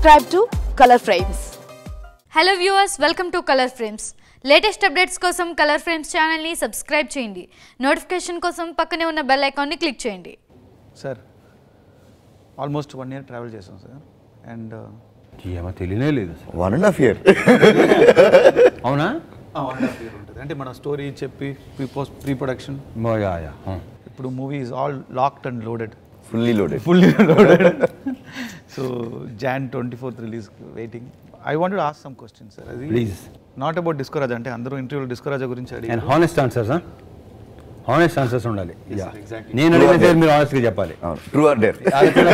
subscribe to Color Frames. Hello viewers welcome to Color Frames latest updates కోసం Color Frames ఛానల్ని subscribe చేయండి notification కోసం పక్కనే ఉన్న బెల్ ఐకాన్ని క్లిక్ చేయండి sir almost one year travel చేసాం సార్ అండ్ ఏమో తెలియనే లేదు అసలు వన్ అండ్ హాఫ్ ఇయర్ అవునా వన్ హాఫ్ ఇయర్ ఉంటుంది అంటే మన స్టోరీ చెప్పి ప్రీ పోస్ట్ ప్రీ ప్రొడక్షన్ మో- యా యా ఆ. ఇప్పుడు movie is all locked and loaded fully loaded fully loaded so Jan twenty fourth release waiting I want as some question sir అది Please. Not about డిస్కోరాజా అంటే అందరూ ఇంటర్వ్యూలో డిస్కోరాజా గురించి అడిగి and honest answers honest answers ఉండాలి yeah sir, exactly. నేను అడిగిన sir మీరు honest గా చెప్పాలి ట్రూ ఆర్ డేర్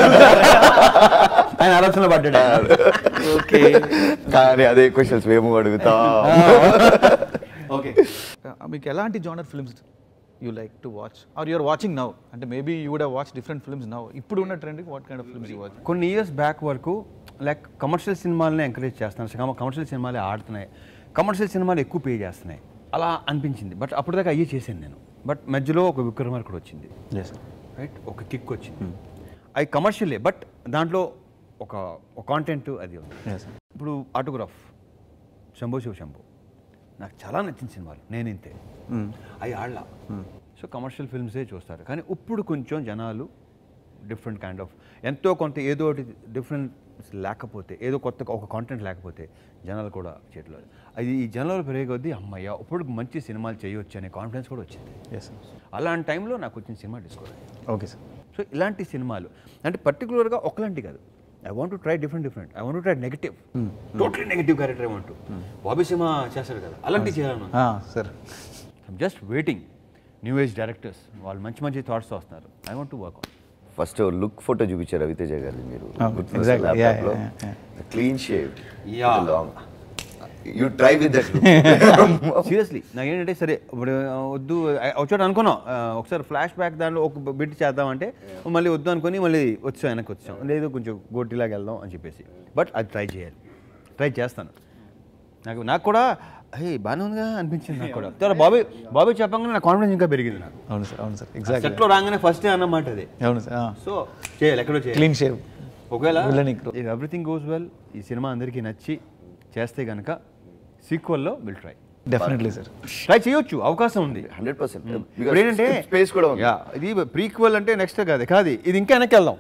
ఆయన ఆలోచన పడ్డాడు ఓకే కానీ అదే క్వశ్చన్స్ మేము అడుగుతా ఓకే మీకు ఎలాంటి genre films you like to watch or you're watching now అంటే maybe you would watch different films now ఇప్పుడు ఉన్న trend what kind of films you watch కొన్ని ఇయర్స్ బ్యాక్ వరకు లైక్ కమర్షియల్ సినిమాలనే ఎంకరేజ్ చేస్తున్నాను కమర్షియల్ సినిమాలే ఆడుతున్నాయి కమర్షియల్ సినిమాలు ఎక్కువ పే చేస్తున్నాయి అలా అనిపించింది బట్ అప్పుడు దాకా అయ్యే చేశాను నేను బట్ మధ్యలో ఒక విక్రమార్కుడు వచ్చింది ఎస్ రైట్ ఒక కిక్ వచ్చింది అవి కమర్షియలే బట్ దాంట్లో ఒక ఒక కాంటెంట్ అది ఉంది ఎస్ ఇప్పుడు ఆటోగ్రాఫ్ శంభో శివ శంభో నాకు చాలా నచ్చిన సినిమాలు నేను ఇంతే అవి ఆడలా సో కమర్షియల్ ఫిల్మ్సే చూస్తారు కానీ ఇప్పుడు కొంచెం జనాలు డిఫరెంట్ కైండ్ ఆఫ్ ఎంతో కొంత ఏదో ఒకటి డిఫరెంట్ లేకపోతే ఏదో కొత్త ఒక కాంటెంట్ లేకపోతే జనాలు కూడా చేతిలో అది ఈ జనాలు పెరిగే కొద్దీ అమ్మయ్య ఇప్పుడు మంచి సినిమాలు చేయొచ్చు అనే కాన్ఫిడెన్స్ కూడా వచ్చింది ఎస్ అలాంటి టైంలో నాకు వచ్చిన cinema discover okay sir so ఇలాంటి సినిమాలు అంటే పర్టికులర్గా ఒకలాంటి కాదు I want try different different I want try negative totally negative character I want Bobby cinema చేస్తారు కదా అలాంటివి చేయాలను sir just waiting new age directors వాళ్ళు మంచి మంచి థాట్స్ వస్తున్నారు I want to work on first look photo చూపించారు రవితేజ గారిని మీరు Oh, exactly. Yeah, yeah, yeah, clean shave Yeah. Long you try with that seriously నాకు ఏంటంటే సరే ఇప్పుడు ఆ, వద్దు వచ్చాడు అనుకున్నాం ఆ, ఒకసారి ఫ్లాష్ బ్యాక్ దాంట్లో ఒక బిట్ చేద్దామంటే మళ్ళీ వద్దు అనుకొని మళ్ళీ వచ్చాం వెనక్కి వచ్చాం లేదు కొంచెం గోటిలాగా వెళ్దాం అని చెప్పేసి బట్ అది ట్రై చేయాలి ట్రై చేస్తాను నాకు నాకు కూడా అయ్యి బాగానే ఉందిగా అనిపించింది నాకు కూడా తర్వాత బాబీ బాబీ చెప్పగానే నా కాన్ఫిడెన్స్ ఇంకా పెరిగింది నాకు అవును సార్ అవును సార్ ఎగ్జాక్ట్లీ సెట్లో రాగానే ఫస్ట్ అన్నమాట అది అవును సార్ సో చేయాలి ఎక్కడో చేయాలి క్లీన్ షేవ్ ఒకవేళ Villainy grow. Everything goes well ఈ సినిమా అందరికీ నచ్చి చేస్తే కనుక సీక్వల్లో will try definitely sir try చేయొచ్చు అవకాశం ఉంది హండ్రెడ్ పర్సెంట్ ఇప్పుడు ఏంటంటే స్పేస్ కూడా ఉంది యా ఇది ప్రీక్వల్ అంటే నెక్స్ట్ కాదు కాదు ఇది ఇంకా వెనక్కి వెళ్దాం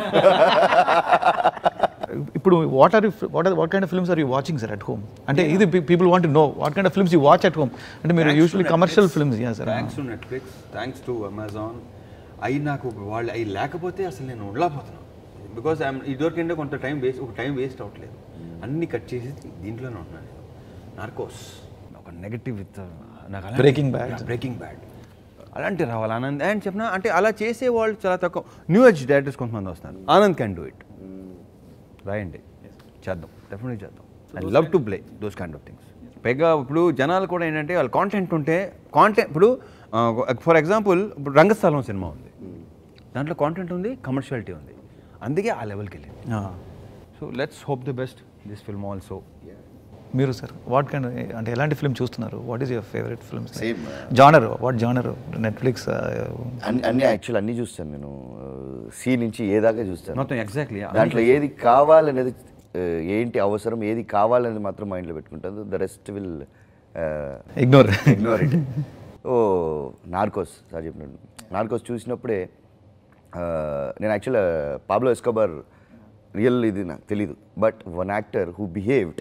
ఇప్పుడు what are what are what kind of films are you watching sir at home అంటే ఇది people want know what kind of films you watch at home అంటే మీరు usually commercial films yeah sir thanks to Netflix thanks to Amazon అవి నాకు వాళ్ళు అవి లేకపోతే అసలు నేను ఉండలేకపోతున్నాను బికాస్ ఐఎమ్ ఇదివరకంటే కొంత టైం వేస్ట్ ఒక టైం వేస్ట్ అవ్వట్లేదు అన్ని కట్ చేసి దీంట్లోనే ఉంటున్నాను నేను నార్కోస్ ఒక నెగటివ్ విత్ నాకు Breaking Bad. బ్రేకింగ్ బ్యాడ్ అలాంటి రావాలి ఆనంద్ అని చెప్పిన అంటే అలా చేసే వాళ్ళు చాలా తక్కువ న్యూ ఏజ్ డైరెక్టర్స్ కొంతమంది వస్తారు ఆనంద్ క్యాన్ డూ ఇట్ రాయండి చేద్దాం డెఫినెట్గా చేద్దాం I love to play those kind of things పైగా ఇప్పుడు జనాలు కూడా ఏంటంటే వాళ్ళ కాంటెంట్ ఉంటే కాంటెంట్ ఇప్పుడు ఫర్ ఎగ్జాంపుల్ ఇప్పుడు రంగస్థలం సినిమా ఉంది దాంట్లో కాంటెంట్ ఉంది కమర్షియాలిటీ ఉంది అందుకే ఆ లెవెల్కి వెళ్ళింది so let's hope the best this film also మీరు సార్ వాట్ కైండ్ అంటే ఎలాంటి ఫిల్మ్ చూస్తున్నారు what is your favourite films Same. Genre what genre Netflix అన్ని అన్ని యాక్చువల్ అన్ని చూస్తాను నేను సి నుంచి ఏ దాకా చూస్తాను మొత్తం ఎగ్జాక్ట్లీ దాంట్లో ఏది కావాలనేది ఆ, ఏంటి అవసరం ఏది కావాలనేది మాత్రం మైండ్లో పెట్టుకుంటాను the rest will ignore ignore it oh Narcos sir చెప్పినట్టు నార్కోస్ చూసినప్పుడే ఆ, నేను యాక్చువల్ పాబ్లో ఎస్కోబర్ రియల్ ఇది నాకు తెలీదు but one actor who behaved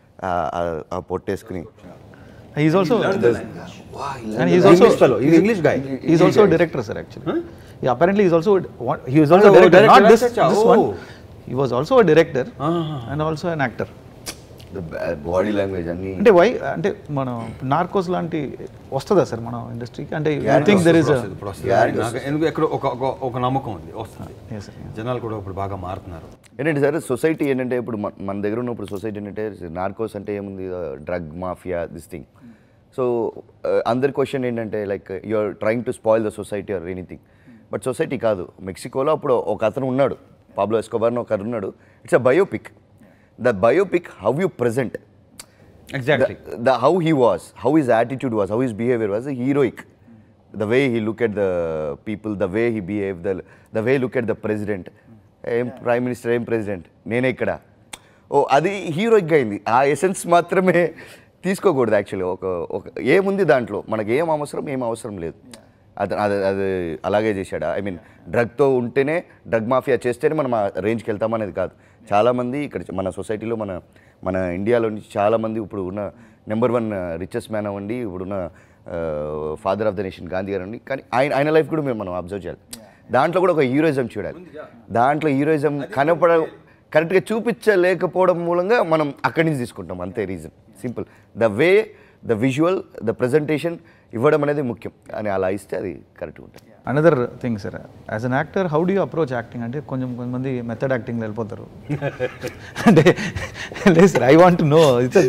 ఆ పొట్టేసుకుని is also and is also English fellow. He's English guy. Is also director sir actually apparently is also he was Oh, also director director, not this director, this oh. One he was also director and also an actor body language అన్ని అంటే why అంటే మనం Narcos లాంటి వస్తుందా sir మన ఇండస్ట్రీకి అంటే I Yeah, think there is ఇప్పుడు వస్తుంది. నాకు ఎందుకు ఎక్కడో ఒక ఒక- ఒక నమ్మకం ఉంది వస్తుంది Yes, sir, yeah. జనాలు కూడా ఇప్పుడు బాగా మారుతున్నారు ఏంటంటే సార్ సొసైటీ ఏంటంటే ఇప్పుడు మన- మన దగ్గర ఉన్నప్పుడు సొసైటీ ఏంటంటే నార్కోస్ అంటే ఏముంది drug mafia this thing so అందరి క్వశ్చన్ ఏంటంటే like you're trying to spoil the society or anything but society కాదు మెక్సికోలో అప్పుడు ఒక అతను ఉన్నాడు పాబ్లో ఎస్కోబార్ని ఒక అతను ఉన్నాడు it's a biopic the biopic how you present exactly the, the how he was, how his attitude was, how his behavior was, heroic. The way he looked at the people, the way he behaved, the, the way he looked at the president. ఏం prime minister ఏం president నేనే ఇక్కడ ఓ అది హీరోయిక్గా అయింది ఆ essence మాత్రమే తీసుకోకూడదు actually ఒక ఒక ఏముంది దాంట్లో మనకి ఏం అవసరం ఏం అవసరం లేదు అది అది అది అలాగే చేశాడు ఐ మీన్ డ్రగ్తో ఉంటేనే డ్రగ్ మాఫియా చేస్తేనే మనం ఆ రేంజ్కి వెళ్తామనేది కాదు చాలామంది ఇక్కడ మన సొసైటీలో మన మన ఇండియాలో నుంచి చాలామంది ఇప్పుడు ఉన్న నెంబర్ వన్ రిచెస్ట్ మ్యాన్ అవ్వండి ఇప్పుడున్న father of the nation Gandhi గారు అండి కానీ ఆయన ఆయన లైఫ్ కూడా మేము మనం అబ్జర్వ్ చేయాలి దాంట్లో కూడా ఒక హీరోయిజం చూడాలి దాంట్లో హీరోయిజం కనపడ కరెక్ట్గా చూపించలేకపోవడం మూలంగా మనం అక్కడి నుంచి తీసుకుంటాం అంతే reason simple the way the visual the presentation ఇవ్వడం అనేది ముఖ్యం అని అలా ఇస్తే అది కరెక్ట్గా ఉంటుంది another thing sir as an actor how do approach acting అంటే కొంచెం కొంతమంది మెథడ్ యాక్టింగ్లో వెళ్ళిపోతారు అంటే లేదు sir I want know it's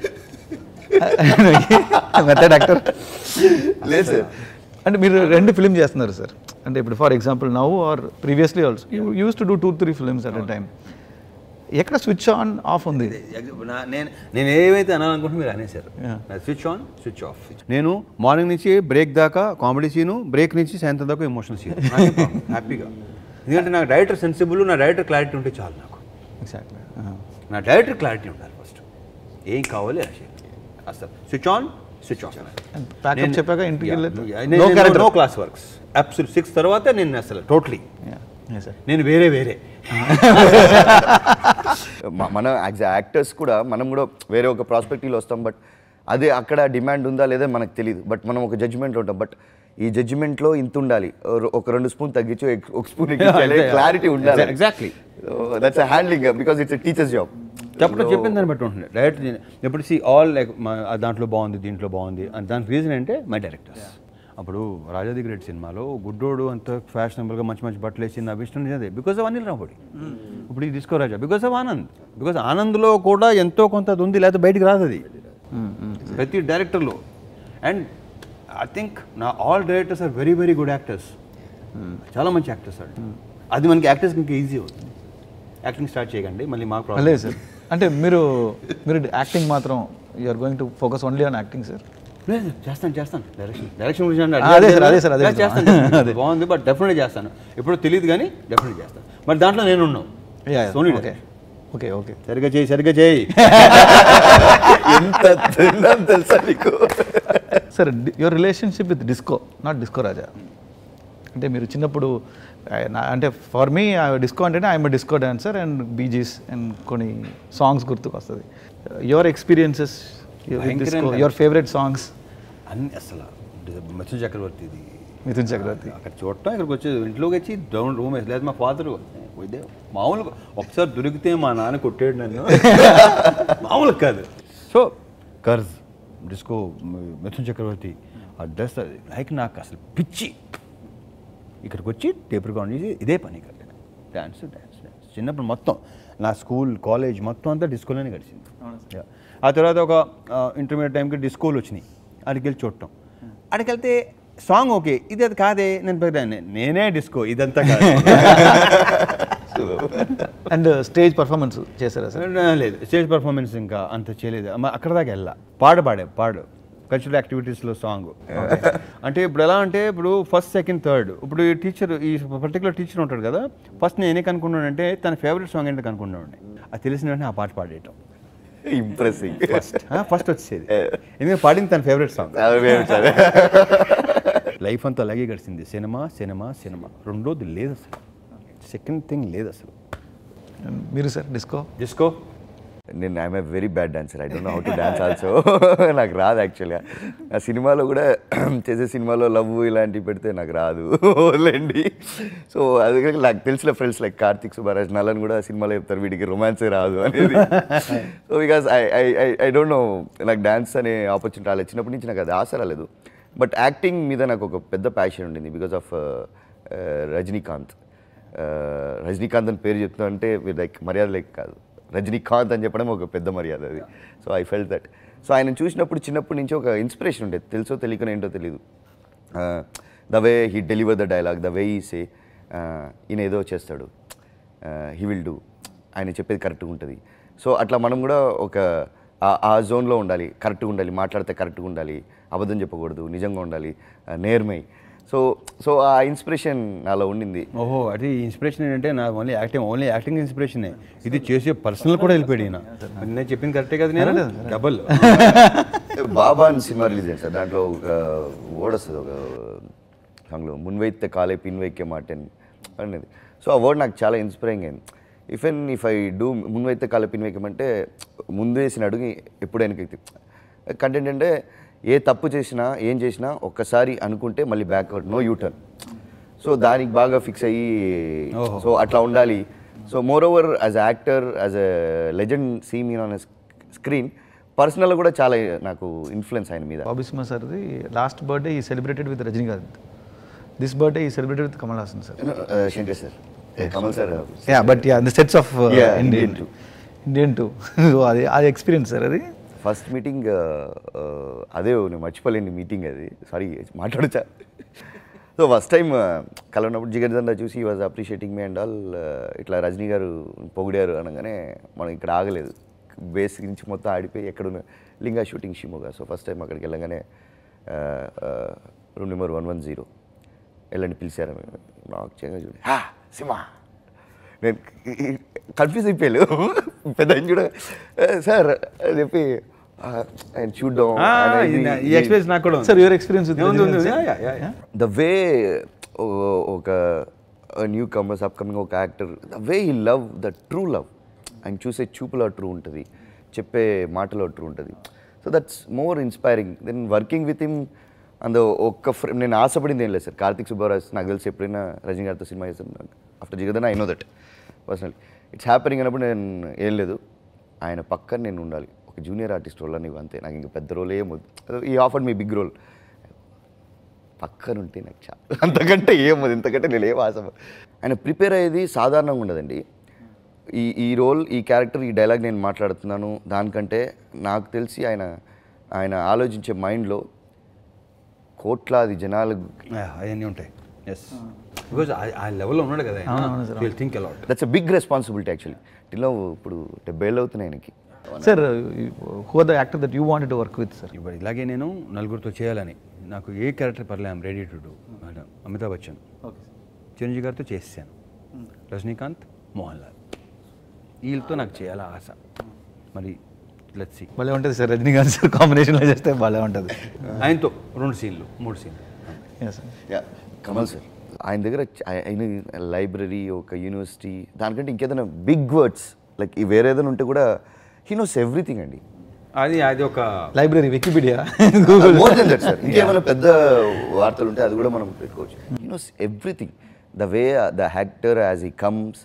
method actor లేదు సార్ అంటే మీరు రెండు ఫిల్మ్ చేస్తున్నారు సార్ అంటే ఇప్పుడు for example now or previously also you use to do two three films at a time ఎక్కడ స్విచ్ ఆన్ ఆఫ్ ఉంది నా- నేను నేను ఏవైతే అనాలనుకుంటున్నా మీరు అనేసారు స్విచ్ ఆన్ స్విచ్ ఆఫ్ నేను మార్నింగ్ నుంచి బ్రేక్ దాకా కామెడీ సీను బ్రేక్ నుంచి సాయంత్రం దాకా ఎమోషనల్ సీన్ హ్యాపీగా ఎందుకంటే నాకు డైరెక్టర్ సెన్సిబుల్ నా డైరెక్టర్ క్లారిటీ ఉంటే చాలు నాకు ఎగ్జాక్ట్లీ నా డైరెక్టర్ క్లారిటీ ఉండాలి ఫస్ట్ ఏం కావాలి అసలు అసలు switch on switch off pack up చెప్పాక ఇంటికి వెళ్ళి no class works absolute six తర్వాత నేను అసలు టోటలీ సార్ నేను వేరే వేరే మ- మన యాక్టర్స్ కూడా మనం కూడా వేరే ఒక ప్రాస్పెక్టివ్లో వస్తాం బట్ అదే అక్కడ డిమాండ్ ఉందా లేదా మనకు తెలియదు బట్ మనం ఒక జడ్జిమెంట్ ఉంటాం బట్ ఈ జడ్జిమెంట్లో ఇంత ఉండాలి ఓ- ఒక రెండు స్పూన్ తగ్గించి ఒక- ఒక స్పూన్ క్లారిటీ ఉండాలి Exactly. That's handling because it's teacher's job చెప్పడం చెప్పిన దాన్ని బట్టి ఉంటుంది డైరెక్ట్ ఎప్పుడు సి ఆల్ లైక్ దాంట్లో బాగుంది దీంట్లో బాగుంది అని దానికి రీజన్ అంటే మై డైరెక్టర్స్ అప్పుడు రాజాది గ్రేట్ సినిమాలో గుడ్డోడు అంత ఫ్యాషనబుల్గా మంచి మంచి బట్టలు వేసి నా ఇష్టం నిజదే బికాస్ ఆఫ్ అనిల్ రావుడి ఇప్పుడు ఈ Disco Raja because of Anand because ఆనంద్లో కూడా ఎంతో కొంత అది ఉంది లేకపోతే బయటికి రాదు అది ప్రతి డైరెక్టర్లో అండ్ ఐ థింక్ నా all directors are very very good actors చాలా మంచి యాక్టర్స్ అండి అది మనకి యాక్టర్స్కి ఇంకా ఈజీ అవుతుంది యాక్టింగ్ స్టార్ట్ చేయకండి మళ్ళీ మాకు ప్రాబ్లం లేదు సార్ అంటే మీరు మీరు యాక్టింగ్ మాత్రం you're going to focus only on acting sir లేదు చేస్తాను చేస్తాను డైరెక్షన్ డైరెక్షన్ గురించి అంటే ఆ, అదే సార్, అదే సార్, అదే లేదు, సార్. చేస్తాను definitely. బాగుంది బట్ డెఫినెట్గా చేస్తాను ఇప్పుడు తెలియదు కానీ డెఫినెట్గా చేస్తాను మరి దాంట్లో నేను ఉన్నాను సోనీ ఓకే ఓకే ఓకే సరిగ్గా చేయి సరిగ్గా చేయి ఎంత తిన్నాం తెలుసా నీకు sir your relationship with disco not Disco Raja అంటే మీరు చిన్నప్పుడు ఆ, నా- అంటే ఫర్ మీ డిస్కో అంటేనే I'm disco dancer and Bee Gees and కొన్ని సాంగ్స్ గుర్తుకు వస్తుంది యువర్ ఎక్స్పీరియన్సెస్ భయంకరంగా. డిస్కో యువర్ ఫేవరెట్ సాంగ్స్ అన్ని అసలు మత్స్య చక్రవర్తి ఇది మిథున్ చక్రవర్తి అక్కడ చూడటం ఇక్కడికి వచ్చి ఇంట్లోకి వచ్చి డౌన్ రూమ్ వేసి లేదు మా ఫాదర్ ఇదే మామూలుగా ఒకసారి దొరికితే మా నాన్న కొట్టాడు నన్ను మామూలు కాదు సో కర్జ్ డిస్కో మిథున్ చక్రవర్తి ఆ డ్రెస్ లైక్ నాకు అసలు పిచ్చి ఇక్కడికి వచ్చి టేప్ రికార్డ్ చేసి ఇదే పని ఇక్కడ డ్యాన్స్ డ్యాన్స్ డ్యాన్స్ చిన్నప్పుడు మొత్తం నా స్కూల్ కాలేజ్ మొత్తం అంతా డిస్కోలోనే గడిచింది Yeah. ఆ తర్వాత ఒక ఇంటర్మీడియట్ టైంకి డిస్కోలు వచ్చినాయి అడికి వెళ్ళి చూడటం అడికి వెళ్తే సాంగ్ ఓకే ఇది అది కాదే నేను పెద్ద నేనే డిస్కో ఇదంతా కాదు అండ్ స్టేజ్ పర్ఫార్మెన్స్ చేశారా సార్ లేదు స్టేజ్ పర్ఫార్మెన్స్ ఇంకా అంత చేయలేదు అమ్మ అక్కడ దాకా వెళ్ళా పాడు పాడే పాడు కల్చరల్ యాక్టివిటీస్లో సాంగ్ అంటే ఇప్పుడు ఎలా అంటే ఇప్పుడు ఫస్ట్ సెకండ్ థర్డ్ ఇప్పుడు ఈ టీచర్ ఈ పర్టికులర్ టీచర్ ఉంటాడు కదా ఫస్ట్ నేను ఏం కనుక్కున్నానంటే తన ఫేవరెట్ సాంగ్ ఏంటో కనుక్కున్నాను అది తెలిసిన వెంటనే ఆ పాట పాడేయటం ఇంప్రెసింగ్ ఫస్ట్ వచ్చేది ఎందుకంటే పాడింది తన ఫేవరెట్ సాంగ్ లైఫ్ అంతా అలాగే గడిచింది సినిమా సినిమా సినిమా రెండోది లేదు అసలు సెకండ్ థింగ్ లేదు అసలు మీరు సార్ డిస్కో డిస్కో నేను I'm a very bad dancer I don't know how to dance also నాకు రాదు యాక్చువల్గా ఆ సినిమాలో కూడా చేసే సినిమాలో లవ్ ఇలాంటివి పెడితే నాకు రాదు వదిలేండి సో అది కాక నాకు తెలిసిన ఫ్రెండ్స్ లైక్ కార్తిక్ సుబారాజ్ నలన్ కూడా సినిమాలో చెప్తారు వీడికి రొమాన్సే రాదు అనేది so because I I I I don't know నాకు డాన్స్ అనే ఆపర్చునిటీ రాలేదు చిన్నప్పటి నుంచి నాకు అది ఆశ రాలేదు బట్ యాక్టింగ్ మీద నాకు ఒక పెద్ద ప్యాషన్ ఉండింది బికాస్ ఆఫ్ రజనీకాంత్ రజనీకాంత్ అని పేరు చెప్తున్నా అంటే మీరు లైక్ మర్యాద లైక్ కాదు రజనీకాంత్ అని చెప్పడం ఒక పెద్ద మర్యాద అది so I felt that so ఆయన చూసినప్పుడు చిన్నప్పటి నుంచి ఒక ఇన్స్పిరేషన్ ఉండేది తెలుసో తెలియకనో ఏంటో తెలియదు the way he deliver the dialogue the way he say ఈయన ఏదో చేస్తాడు హీ విల్ డూ ఆయన చెప్పేది కరెక్ట్గా ఉంటుంది సో అట్లా మనం కూడా ఒక ఆ- ఆ జోన్లో ఉండాలి కరెక్ట్గా ఉండాలి మాట్లాడితే కరెక్ట్గా ఉండాలి అబద్ధం చెప్పకూడదు నిజంగా ఉండాలి ఆ, నేర్మై సో సో ఆ ఇన్స్పిరేషన్ నాలో ఉండింది ఓహో అది ఇన్స్పిరేషన్ ఏంటంటే నా only acting only acting inspiration ఇది చేసే పర్సనల్ కూడా వెళ్ళిపోయాడు ఈయన నేను చెప్పింది కరెక్టే కదా నేను డబల్ బాబా అని సినిమా రిలీజ్ అయింది సార్ దాంట్లో ఒక వర్డ్ వస్తుంది ఒక సాంగ్లో మున్వైతే కాలే పిన్ వైకే మాటని అనేది సో ఆ వర్డ్ నాకు చాలా ఇన్స్పైరింగ్ అయింది ఇఫ్ ఎన్ ఇఫ్ ఐ డూ మున్వైతే కాలే పిన్ వైకమంటే ముందు వేసిన అడుగు ఎప్పుడు వెనక్కి కంటెంట్ అంటే ఏ తప్పు చేసినా ఏం చేసినా ఒక్కసారి అనుకుంటే మళ్ళీ బ్యాక్వర్డ్ నో యూటర్న్ సో దానికి బాగా ఫిక్స్ అయ్యి సో అట్లా ఉండాలి so moreover as actor as a legend see mean on screen personal కూడా చాలా నాకు ఇన్ఫ్లుయెన్స్ ఆయన మీద బాబీ సింహ సార్ది last birthday he celebrated with Rajinikanth this birthday he celebrated with Kamal Haasan sir Uh, Shankar sir Kamal sir yeah but yeah the sets of Yeah, Indian Indian too. Indian too so అది అది experience sir అది first meeting అదే నేను మర్చిపోలేని meeting అది sorry మాట్లాడచ్చా so first time కలవనప్పుడు జిగర్దండ చూసి was appreciating me and all ఇట్లా రజనీ గారు పొగిడారు అనగానే మనం ఇక్కడ ఆగలేదు బేస్ నుంచి మొత్తం ఆడిపోయి ఎక్కడున్న Lingaa shooting Shimoga so first time అక్కడికి వెళ్ళగానే room number one one zero వెళ్ళండి పిలిచారు నాకు చేయగా చూడండి హా సిమా నేను కన్ఫ్యూజ్ అయిపోయాను పెద్ద ఆయన చూడ సార్ అని చెప్పి "ఆ, ఆయన చూడడం ఈ ఎక్స్పీరియన్స్ నాకు కూడా ఉంది. సార్ యువర్ ఎక్స్పీరియన్స్ విత్ ఉంది, ఉంది, ఉంది. Yeah, yeah, yeah, yeah. The way ఒక న్యూ కమర్స్ అప్కమింగ్ ఒక actor the way he love the true love ఆయన చూసే చూపులో ట్రూ ఉంటుంది చెప్పే మాటలో ట్రూ ఉంటుంది so that's more inspiring than working with him అందు ఒక్క ఫ్రేమ్ నేను ఆశపడింది ఏం లేదు సార్ కార్తిక్ సుబ్బరాజ్ నాకు తెలిసి ఎప్పుడైనా రజనీ గారితో సినిమా చేస్తాను after Jigarthanda I know that personally it's happening అన్నప్పుడు నేను ఏం లేదు ఆయన పక్కన నేను ఉండాలి ఒక జూనియర్ ఆర్టిస్ట్ రోల్ అని అంతే నాకు ఇంకా పెద్ద రోల్ ఏం వద్దు ఈ ఆఫర్ మీ బిగ్ రోల్ పక్కన ఉంటే నాకు చాలా అంతకంటే ఏమది ఇంతకంటే నేను ఏం ఆశ ఆయన ప్రిపేర్ అయ్యేది సాధారణంగా ఉండదండి ఈ ఈ రోల్ ఈ క్యారెక్టర్ ఈ డైలాగ్ నేను మాట్లాడుతున్నాను దానికంటే నాకు తెలిసి ఆయన ఆయన ఆలోచించే మైండ్లో కోట్లాది జనాలు Yeah, అవన్నీ ఉంటాయి ఎస్ బికాజ్ ఆ లెవెల్లో ఉన్నాడు కదా will think a lot that's a big responsibility actually టిల్లో ఇప్పుడు డెబ్బై ఏళ్ళు అవుతున్నాయి ఆయనకి sir who are the actor that you wanted to work with sir ఇప్పుడు ఇలాగే నేను నలుగురితో చేయాలని నాకు ఏ క్యారెక్టర్ పర్లే I'm ready to do Amitabh Bachchan Chiranjeevi గారితో చేసాను రజనీకాంత్ మోహన్ లాల్ వీళ్ళతో నాకు చేయాల ఆశ మరి లెట్స్ సీ భలే ఉంటుంది సార్ రజనీకాంత్ సార్ కాంబినేషన్లో చేస్తే భలే ఉంటుంది ఆయనతో రెండు సీన్లు మూడు సీన్లు ఎస్ యా కమల్ సార్ ఆయన దగ్గర చ- ఆయ- ఆయన లైబ్రరీ ఒక యూనివర్సిటీ దానికంటే ఇంకేదైనా బిగ్ వర్డ్స్ లైక్ వేరే ఏదైనా ఉంటే కూడా హీ నోస్ ఎవ్రీథింగ్ అండి అది అది ఒక library Wikipedia more than that sir ఇంకేమైనా పెద్ద వార్తలు ఉంటే అది కూడా మనం పెట్టుకోవచ్చు he knows everything the way the actor as he comes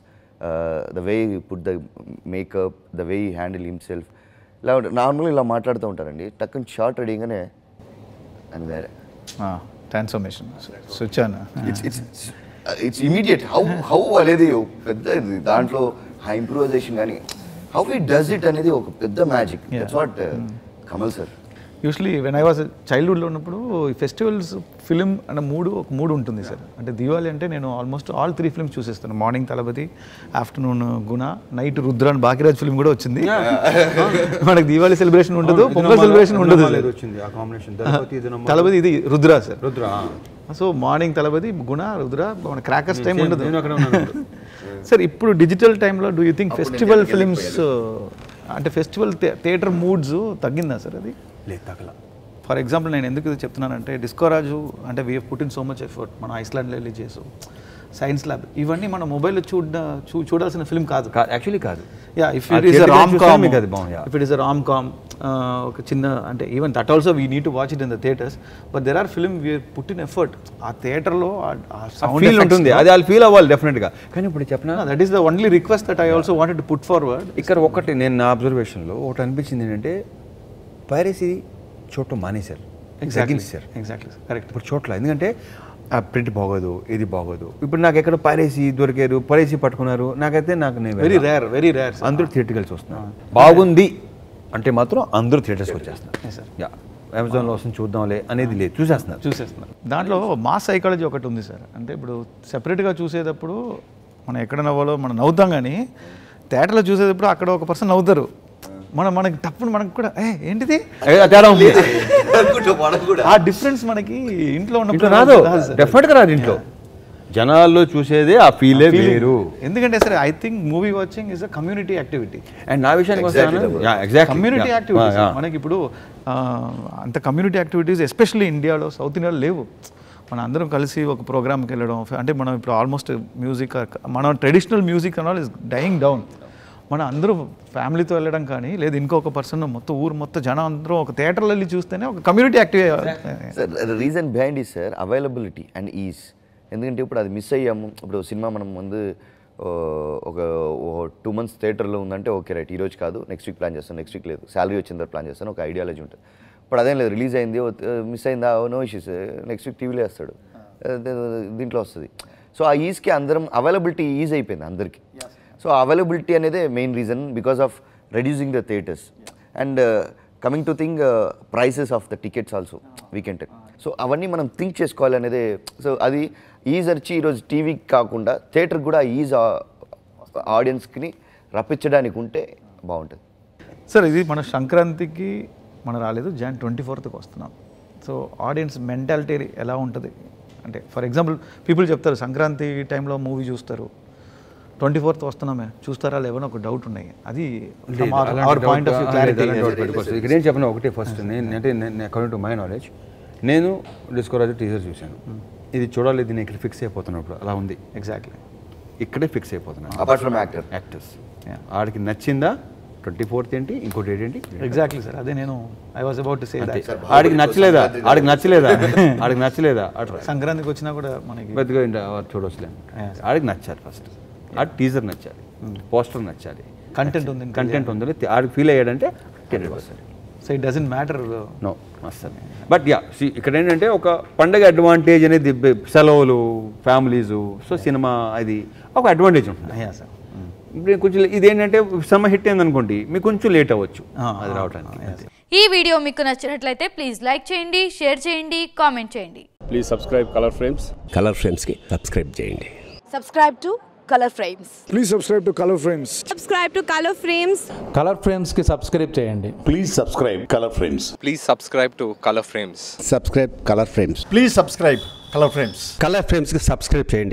the way put the makeup the way he handle himself ఇలా నార్మల్గా ఇలా మాట్లాడుతూ ఉంటారండి టక్కని షార్ట్ రెడీగానే అని వేరే transformation switch on it's it's it's immediate how how అనేది ఒక పెద్ద ఇది దాంట్లో ఆ ఇంప్రూవైజేషన్ కానీ హౌ ఇట్ డస్ ఇట్ అనేది ఒక పెద్ద magic that's what Kamal sir usually when I was చైల్డ్హుడ్లో ఉన్నప్పుడు ఈ ఫెస్టివల్స్ ఫిలిం అన్న మూడు ఒక మూడు ఉంటుంది సార్ అంటే దివాళి అంటే నేను ఆల్మోస్ట్ ఆల్ త్రీ ఫిల్మ్స్ చూసేస్తాను morning Thalapathi afternoon Guna night Rudra అని బాకిరాజ్ ఫిల్మ్ కూడా వచ్చింది మనకి దివాళి సెలబ్రేషన్ ఉండదు పొంగల్ సెలబ్రేషన్ ఉండదు లేదు వచ్చింది ఆ కాంబినేషన్ దళపతి ఇది నమ్మ- తలపతి ఇది రుద్ర సార్ రుద్ర ఆ. సో మార్నింగ్ తలపతి గుణ రుద్ర మన క్రాకర్స్ టైం Same, ఉండదు నేను అక్కడ ఉన్నాను సార్ ఇప్పుడు డిజిటల్ టైంలో do you think festival films అంటే ఫెస్టివల్ థియేటర్ మూడ్స్ తగ్గిందా సార్ అది లేదు తగల ఫర్ ఎగ్జాంపుల్ నేను ఎందుకు ఇది చెప్తున్నానంటే డిస్కోరాజు అంటే we put in so much effort మనం ఐస్లాండ్లో వెళ్ళి చేసాం సైన్స్ ల్యాబ్ ఇవన్నీ మన మొబైల్లో చూడ చూ చూడాల్సిన ఫిల్మ్ కాదు యాక్చువల్లీ కాదు yeah if ah it is theatre rom చూస్తే కామ్ మీకు అది బాగుంది, yeah. If it is rom com ఒక చిన్న అంటే even that also we need to watch it in the theatres but there are film we put in effort ఆ థియేటర్లో feel ఉంటుంది అది వాళ్ళు ఫీల్ అవ్వాలి డెఫినెట్గా కానీ ఇప్పుడు చెప్పిన that is the only request that I also wanted to put forward ఇక్కడ ఒకటి నేను నా అబ్జర్వేషన్లో ఒకటి అనిపించింది ఏంటంటే పైరసీ చోట మానేశారు తగ్గించారు ఎగ్జాక్ట్లీ కరెక్ట్ ఇప్పుడు చోట్ల ఎందుకంటే ఆ ప్రింట్ బాగోదు ఇది బాగోదు ఇప్పుడు నాకు ఎక్కడ పైరేసి దొరికారు పైరేసి పట్టుకున్నారు నాకైతే నాకు నేను వెరీ వెళ్ళా. రేర్ వెరీ రేర్ అందరూ థియేటర్కి చూస్తున్నారు బాగుంది అంటే మాత్రం అందరూ థియేటర్స్కి వచ్చేస్తున్నారు యా అమెజాన్లో వస్తుంది చూద్దాంలే అనేది లేదు చూసేస్తున్నారు చూసేస్తున్నారు దాంట్లో మాస్ సైకాలజీ ఒకటి ఉంది సార్ అంటే ఇప్పుడు సెపరేట్గా చూసేటప్పుడు మనం ఎక్కడ నవ్వాలో మనం నవ్వుతాం కానీ థియేటర్లో చూసేటప్పుడు అక్కడ ఒక పర్సన్ నవ్వుతారు మనం మనకి తప్పుడు మనకు కూడా ఏ ఏంటిది ఏ, తేడా ఉంది అనుకుంటా మనం కూడా ఆ డిఫరెన్స్ మనకి ఇంట్లో ఉన్న ఇంట్లో రాదు డెఫినెట్గా రాదు ఇంట్లో జనాల్లో చూసేదే ఆ ఫీలే వేరు ఎందుకంటే సరే I think movie watching is a community activity and నా విషయానికి Exactly, వస్తాను bro. ఎగ్జాక్ట్ కమ్యూనిటీ యాక్టివిటీస్ మనకి ఇప్పుడు ఆ, అంత కమ్యూనిటీ యాక్టివిటీస్ ఎస్పెషల్లీ ఇండియాలో సౌత్ ఇండియాలో లేవు మన అందరం కలిసి ఒక ప్రోగ్రామ్కి వెళ్ళడం అంటే మనం ఇప్పుడు ఆల్మోస్ట్ మ్యూజిక్ మన ట్రెడిషనల్ మ్యూజిక్ అనాల్ ఇస్ డైయింగ్ డౌన్ మన అందరూ ఫ్యామిలీతో వెళ్ళడం కానీ లేదు ఇంకొక పర్సన్ మొత్తం ఊరు మొత్తం జనం అందరూ ఒక థియేటర్లో వెళ్ళి చూస్తేనే ఒక community active sir reason behind ఈ సార్ అవైలబిలిటీ అండ్ ఈజ్ ఎందుకంటే ఇప్పుడు అది మిస్ అయ్యాము ఇప్పుడు సినిమా మనం ముందు ఓ, ఒక టూ మంత్స్ థియేటర్లో ఉందంటే ఓకే రైట్ ఈ రోజు కాదు నెక్స్ట్ వీక్ ప్లాన్ చేస్తాను నెక్స్ట్ వీక్ లేదు శాలరీ వచ్చిన తర్వాత ప్లాన్ చేస్తాను ఒక ఐడియాలజీ ఉంటుంది ఇప్పుడు అదేం లేదు రిలీజ్ అయింది మిస్ అయిందా నో ఇష్యూస్ నెక్స్ట్ వీక్ టీవీలో వేస్తాడు దీంట్లో వస్తుంది సో ఆ ఈజ్కి అందరం అవైలబిలిటీ ఈజ్ అయిపోయింది అందరికీ సో అవైలబిలిటీ అనేదే main reason because of reducing the theatres and coming to thing prices of the tickets also weekend so అవన్నీ మనం థింక్ చేసుకోవాలి అనేది సో అది ఈజ్ వచ్చి ఈరోజు టీవీకి కాకుండా థియేటర్కి కూడా ఈజ్ ఆడియన్స్కి రప్పించడానికి ఉంటే బాగుంటుంది సార్ ఇది మన సంక్రాంతికి మనం రాలేదు జాన్ ట్వంటీ ఫోర్త్కి వస్తున్నాం సో ఆడియన్స్ మెంటాలిటీ ఎలా ఉంటుంది అంటే ఫర్ ఎగ్జాంపుల్ పీపుల్ చెప్తారు సంక్రాంతి టైంలో మూవీ చూస్తారు ట్వంటీ ఫోర్త్ వస్తున్నామే చూస్తారా లేవని ఒక డౌట్ ఉన్నాయి అది our point of view clarity ఇక్కడ ఏం చెప్పను ఒకటే ఫస్ట్ నేను అంటే అకార్డింగ్ టు మై నాలెడ్జ్ నేను డిస్కోరాజు టీజర్ చూశాను ఇది చూడాలి ఇది నేను ఇక్కడ ఫిక్స్ అయిపోతున్నప్పుడు అలా ఉంది ఎగ్జాక్ట్లీ ఇక్కడే ఫిక్స్ అయిపోతున్నాను అపార్ట్ ఫ్రమ్ యాక్టర్ యాక్టర్స్ ఆడికి నచ్చిందా ట్వంటీ ఫోర్త్ ఏంటి ఇంకోటి డేట్ ఏంటి ఎగ్జాక్ట్లీ సార్ అదే నేను I was about to say అంతే. దట్ ఆడికి నచ్చలేదా ఆడికి నచ్చలేదా ఆడికి నచ్చలేదా అట్లా సంక్రాంతికి వచ్చినా కూడా మనకి పెద్దగా ఇంట చూడొచ్చులే ఆడికి నచ్చాలి ఫస్ట్ ఆ టీజర్ నచ్చాలి పోస్టర్ నచ్చాలి కంటెంట్ ఉంది కంటెంట్ ఉందని ఆడికి ఫీల్ అయ్యాడంటే టికెట్ వస్తుంది so it doesn't matter no అస్సలు బట్ యా ఇక్కడ ఏంటంటే ఒక పండగ అడ్వాంటేజ్ అనేది బె- సెలవులు ఫ్యామిలీస్ సో సినిమా అది ఒక అడ్వాంటేజ్ ఉంటుంది సార్ ఇప్పుడు కొంచెం ఇదేంటంటే సినిమా హిట్ అయింది అనుకోండి మీకు కొంచెం లేట్ అవ్వచ్చు అది రావడానికి అంతే. ఈ వీడియో మీకు నచ్చినట్లయితే ప్లీజ్ లైక్ చేయండి షేర్ చేయండి కామెంట్ చేయండి please subscribe Color Frames Color ఫ్రేమ్స్కి సబ్స్క్రైబ్ చేయండి subscribe to color frames Please subscribe to Color Frames. subscribe to color frames Color ఫ్రేమ్స్కి సబ్స్క్రైబ్ చేయండి please subscribe Color Frames please subscribe to Color Frames subscribe Color Frames Please subscribe Color Frames. Color ఫ్రేమ్స్కి subscribe చేయండి